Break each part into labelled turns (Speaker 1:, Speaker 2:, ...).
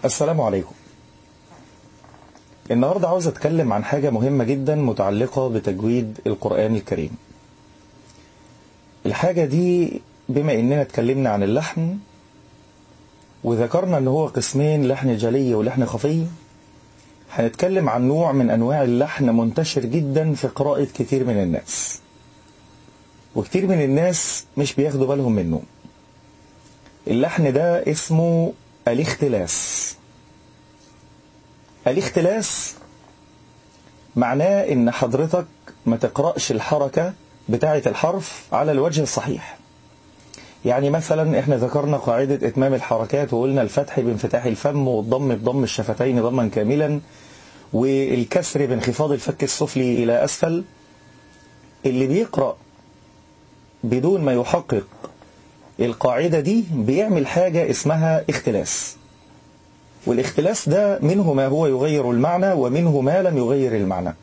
Speaker 1: السلام عليكم النهاردة عاوز أتكلم عن حاجة مهمة جدا متعلقة بتجويد القرآن الكريم الحاجة دي بما إننا اتكلمنا عن اللحن وذكرنا أنه هو قسمين لحن جلي ولحن خفي هنتكلم عن نوع من أنواع اللحن منتشر جدا في قراءة كتير من الناس وكتير من الناس مش بياخدوا بالهم منه اللحن ده اسمه الاختلاس الاختلاس معناه ان حضرتك ما تقرأش الحركة بتاعة الحرف على الوجه الصحيح يعني مثلا احنا ذكرنا قاعدة اتمام الحركات وقلنا الفتح بانفتاح الفم والضم بضم الشفتين ضما كاملا والكسر بانخفاض الفك السفلي الى اسفل اللي بيقرأ بدون ما يحقق القاعدة دي بيعمل حاجة اسمها اختلاس والاختلاس ده منه ما هو يغير المعنى ومنه ما لم يغير المعنى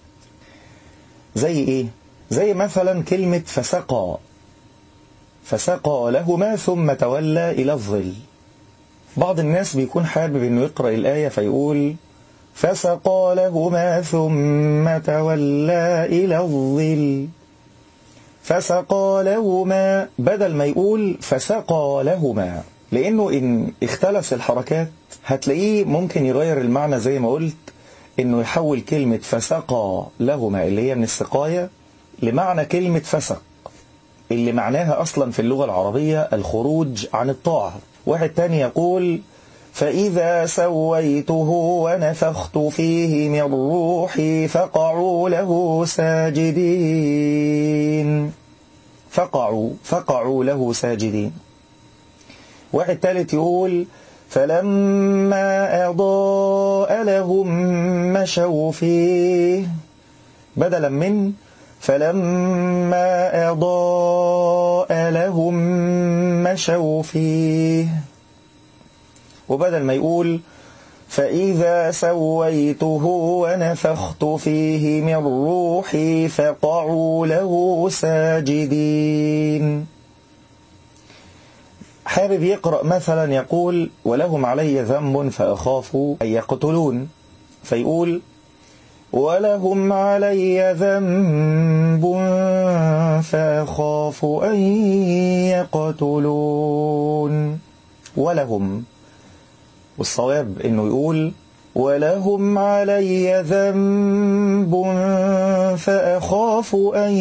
Speaker 1: زي ايه زي مثلا كلمة فسقى فسقى لهما ثم تولى إلى الظل بعض الناس بيكون حابب انه يقرأ الآية فيقول فسقى لهما ثم تولى إلى الظل فسقى لهما بدل ما يقول فسقى لهما لأنه إن اختلس الحركات هتلاقيه ممكن يغير المعنى زي ما قلت إنه يحول كلمة فسقى لهما اللي هي من السقاية لمعنى كلمة فسق اللي معناها أصلا في اللغة العربية الخروج عن الطاعة واحد تاني يقول فإذا سويته ونفخت فيه من روحي فقعوا له ساجدين فقعوا فقعوا له ساجدين واحد ثالث يقول فلما أضاء لهم مشوا فيه بدلا من فلما أضاء لهم مشوا فيه وبدل ما يقول فإذا سويته ونفخت فيه من روحي فقعوا له ساجدين حابب يقرأ مثلا يقول ولهم علي ذنب فأخاف أن يقتلون فيقول ولهم علي ذنب فأخاف أن يقتلون ولهم والصواب انه يقول ولهم علي ذنب فأخاف أن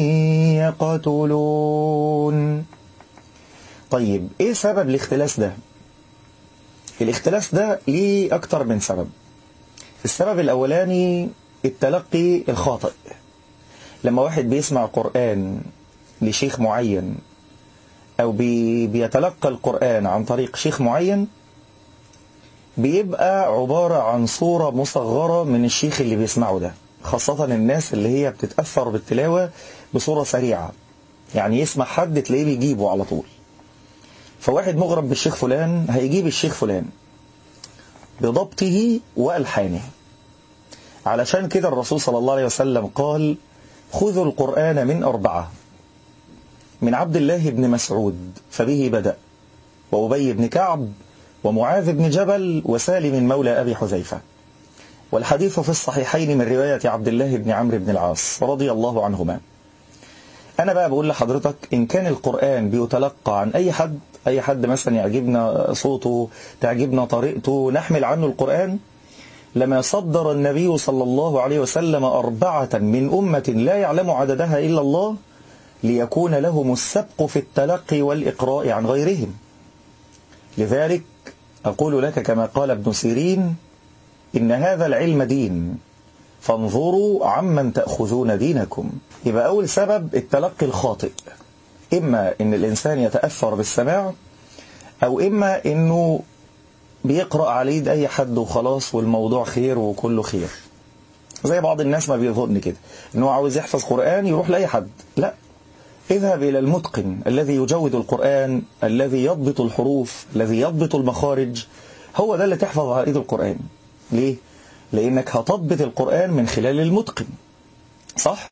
Speaker 1: يقتلون طيب ايه سبب الاختلاس ده الاختلاس ده ليه اكتر من سبب السبب الاولاني التلقي الخاطئ لما واحد بيسمع قرآن لشيخ معين او بي بيتلقى القرآن عن طريق شيخ معين بيبقى عبارة عن صورة مصغرة من الشيخ اللي بيسمعه ده خاصة الناس اللي هي بتتأثر بالتلاوة بصورة سريعة يعني يسمع حد تلاقيه بيجيبه على طول فواحد مغرب بالشيخ فلان هيجيب الشيخ فلان بضبطه وألحانه علشان كده الرسول صلى الله عليه وسلم قال خذوا القرآن من أربعة من عبد الله بن مسعود فبه بدأ وأبي بن كعب ومعاذ بن جبل وسالم مولى أبي حذيفة والحديث في الصحيحين من رواية عبد الله بن عمرو بن العاص رضي الله عنهما أنا بقى بقول لحضرتك إن كان القرآن بيتلقى عن أي حد أي حد مثلا يعجبنا صوته تعجبنا طريقته نحمل عنه القرآن لما صدر النبي صلى الله عليه وسلم أربعة من أمة لا يعلم عددها إلا الله ليكون لهم السبق في التلقي والإقراء عن غيرهم لذلك أقول لك كما قال ابن سيرين إن هذا العلم دين فانظروا عمن تأخذون دينكم يبقى أول سبب التلقي الخاطئ إما إن الإنسان يتأثر بالسماع أو إما إنه بيقرأ على أي حد وخلاص والموضوع خير وكله خير زي بعض الناس ما بيظن كده إنه عاوز يحفظ قرآن يروح لأي حد لا اذهب إلى المتقن الذي يجود القرآن الذي يضبط الحروف الذي يضبط المخارج هو ده اللي تحفظ على إيد القرآن ليه؟ لأنك هتضبط القرآن من خلال المتقن صح؟